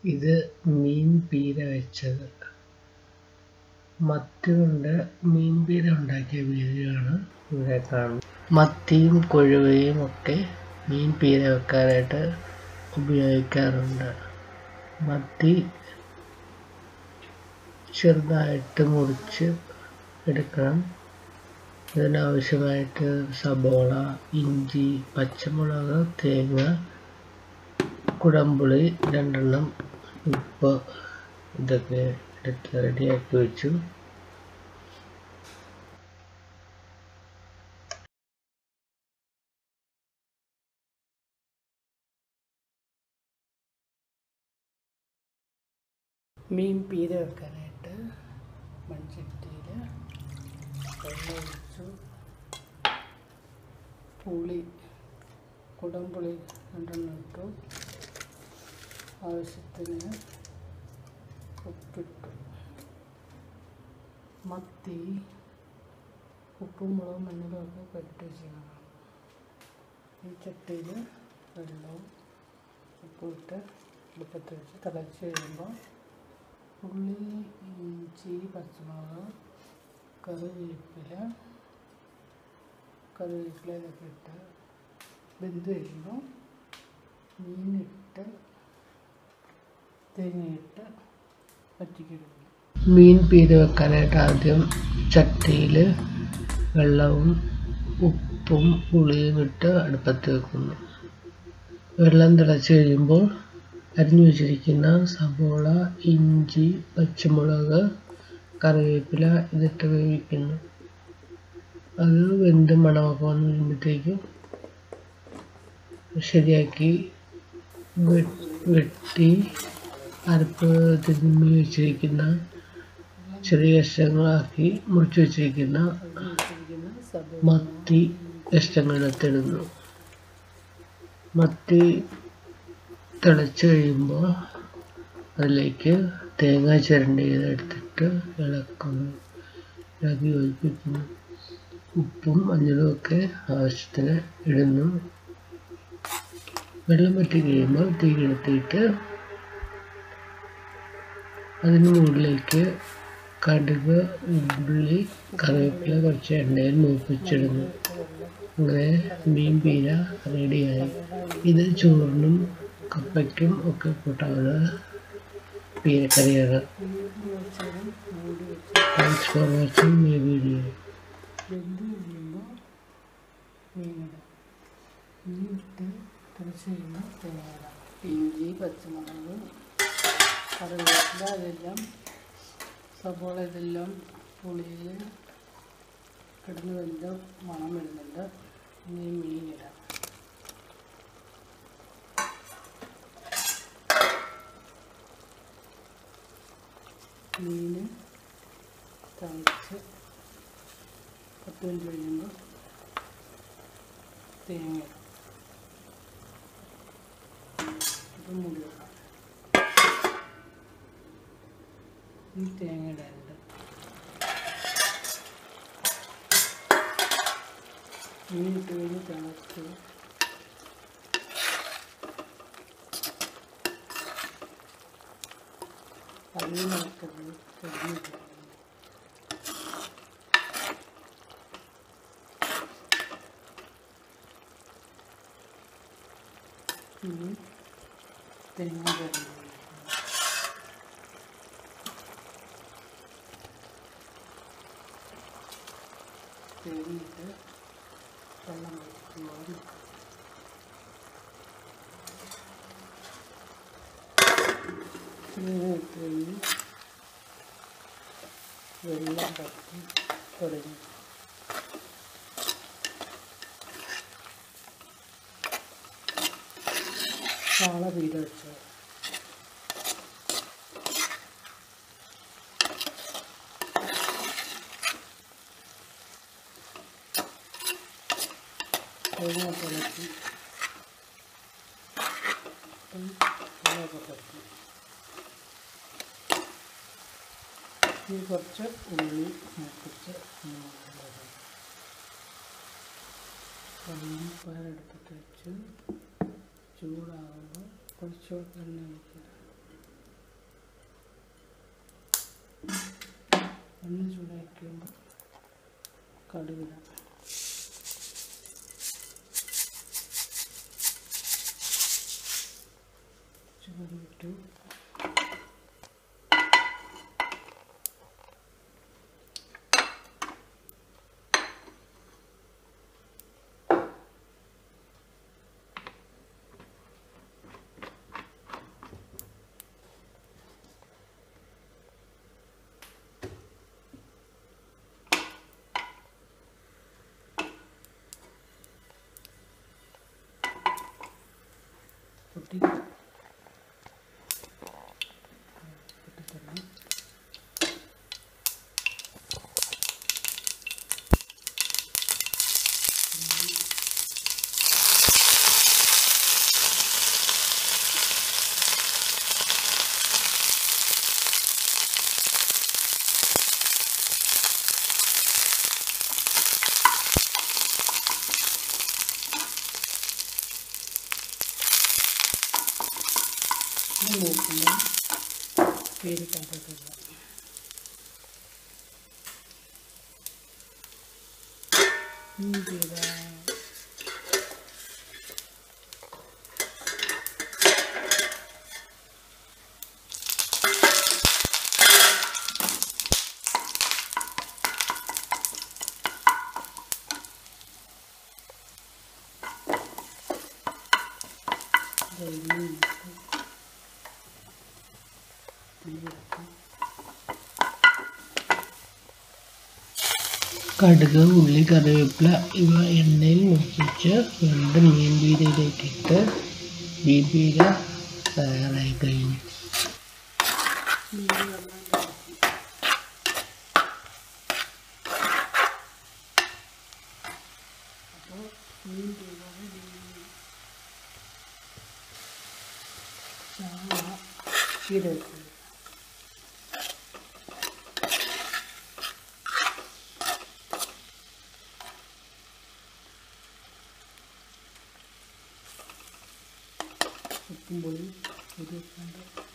ഇത് മീൻ പീര വെച്ചത് മത്തി കൊണ്ട് മീൻ പീര ഉണ്ടാക്കിയ വീഡിയോ ആണ് ഇവിടെ കാണുന്നത് മത്തിയും കൊഴുവയും ഒക്കെ മീൻ പീര വെക്കാനായിട്ട് ഉപയോഗിക്കാറുണ്ട് മത്തി ചെറുതായിട്ട് മുറിച്ച് എടുക്കണം ഇതിനാവശ്യമായിട്ട് സബോള ഇഞ്ചി പച്ചമുളക് തേങ്ങ കുടംപുളി രണ്ടെണ്ണം ഉപ്പ് ഇതൊക്കെ എടുത്ത് റെഡിയാക്കി വെച്ചു മീൻ പീര വെക്കാനായിട്ട് മൺചട്ടിയിൽ വെള്ളം ഒഴിച്ചു പുളി കുടംപുളി രണ്ടെണ്ണം ഇട്ടു ആവശ്യത്തിന് ഉപ്പിട്ടു മത്തി ഉപ്പും മുളകും മഞ്ഞളും ഒക്കെ പുരട്ടി ചെയ്യണം ഈ ചട്ടിയിൽ വെള്ളവും ഉപ്പും ഇട്ട് അടുപ്പത്ത് വെച്ച് തിളച്ച് കഴിയുമ്പോൾ ഉള്ളി ഇഞ്ചി പച്ചമുളക് കറിവേപ്പില കറിവേപ്പില ഇതൊക്കെ ഇട്ട് വെന്ത് കഴിയുമ്പോൾ മീനിട്ട് തേങ്ങയിട്ട് പറ്റിക്കെടുക്കും മീൻ പീര വെക്കാനായിട്ട് ആദ്യം ചട്ടിയിൽ വെള്ളവും ഉപ്പും പുളിയും ഇട്ട് അടുപ്പത്ത് വെക്കുന്നു വെള്ളം തിളച്ച് കഴിയുമ്പോൾ അരിഞ്ഞു വെച്ചിരിക്കുന്ന സബോള ഇഞ്ചി പച്ചമുളക് കറിവേപ്പില ഇതിട്ട് വേവിക്കുന്നു അത് വെന്ത് മണമൊക്കെ വന്ന് കഴിയുമ്പോഴത്തേക്കും ശരിയാക്കി വെട്ടി അരപ്പ് തിരുമ്മി വെച്ചിരിക്കുന്ന ചെറിയ കഷ്ണങ്ങളാക്കി മുറിച്ച് വെച്ചിരിക്കുന്ന മത്തി കഷ്ണങ്ങളെടുത്തിടുന്നു മത്തി തിളച്ച് കഴിയുമ്പോൾ അതിലേക്ക് തേങ്ങ ചിരണ്ടിയത് എടുത്തിട്ട് ഇളക്കുന്നു ഇളക്കി യോജിപ്പിക്കുന്നു ഉപ്പും മഞ്ഞളും ഒക്കെ ആവശ്യത്തിന് ഇടുന്നു വെള്ളം വറ്റി കഴിയുമ്പോൾ തീ കെടുത്തിയിട്ട് അതിന് മുകളിലേക്ക് കടുക് ഉള്ളി കറിവേപ്പില കുറച്ച് എണ്ണയിൽ മൂപ്പിച്ചിടുന്നു അങ്ങനെ മീൻ പീര റെഡിയായി ഇത് ചോറിനും കപ്പയ്ക്കും ഒക്കെ കൂട്ടാവുന്ന പീരക്കറിയാണ് thanks for watching my video വെന്ത് കഴിയുമ്പോൾ മീനിടാം മീനിട്ട് തിളച്ച് കഴിയുമ്പോൾ തേങ്ങ ഇഞ്ചി പച്ചമുളക് കറിവേപ്പില അതെല്ലാം സബോള ഇതെല്ലാം പുളിയിൽ കിടന്ന് വെന്ത് മണം വരുന്നുണ്ട് ഇനി മീനിടാം മീൻ തിളച്ച് പത്ത് മിനിറ്റ് കഴിയുമ്പോൾ തേങ്ങ ഇപ്പം മൂടി വെക്കാം ഈ തേങ്ങ ഇടാനുണ്ട് മീൻ ഇട്ട് കഴിഞ്ഞ് തിളച്ച് അതിൽ നടക്കുന്നത് തെളിഞ്ഞിട്ട് ഇനി തേങ്ങ കറി തേങ്ങയിട്ട് വെള്ളം വയ്ക്കുമ്പോൾ തേങ്ങ ഇട്ട് കഴിഞ്ഞ് വെള്ളം പറ്റി തുടങ്ങി വാള വീട് വെച്ചത് തേങ്ങ തിളക്കി വെള്ളമൊക്കെ പറ്റി ഇനി കുറച്ച് ഉള്ളി മുപ്പിച്ച് പാലെടുത്തിട്ട് വെച്ച് ചൂടാകുമ്പോൾ കുറച്ച് എണ്ണ ഒഴിക്കുക എണ്ണ ചൂടാക്കുമ്പോൾ കടുകിടാം ചൂടിട്ടു പൊട്ടി പൊട്ടിത്തരണം ഇത് നോക്കുമ്പോൾ പേരിട്ടാക്കിട്ടില്ല ഇഞ്ചിടാ കടുക് ഉള്ളി കറിവേപ്പില ഇവ എണ്ണയിൽ മുറിച്ച് രണ്ട് മീൻ പീരയിലേക്കിട്ട് മീൻ പീര തയ്യാറായി കഴിഞ്ഞു ചീര വെക്കുന്നു ഉപ്പും പൊടി ഇത് വെക്കാണ്ട്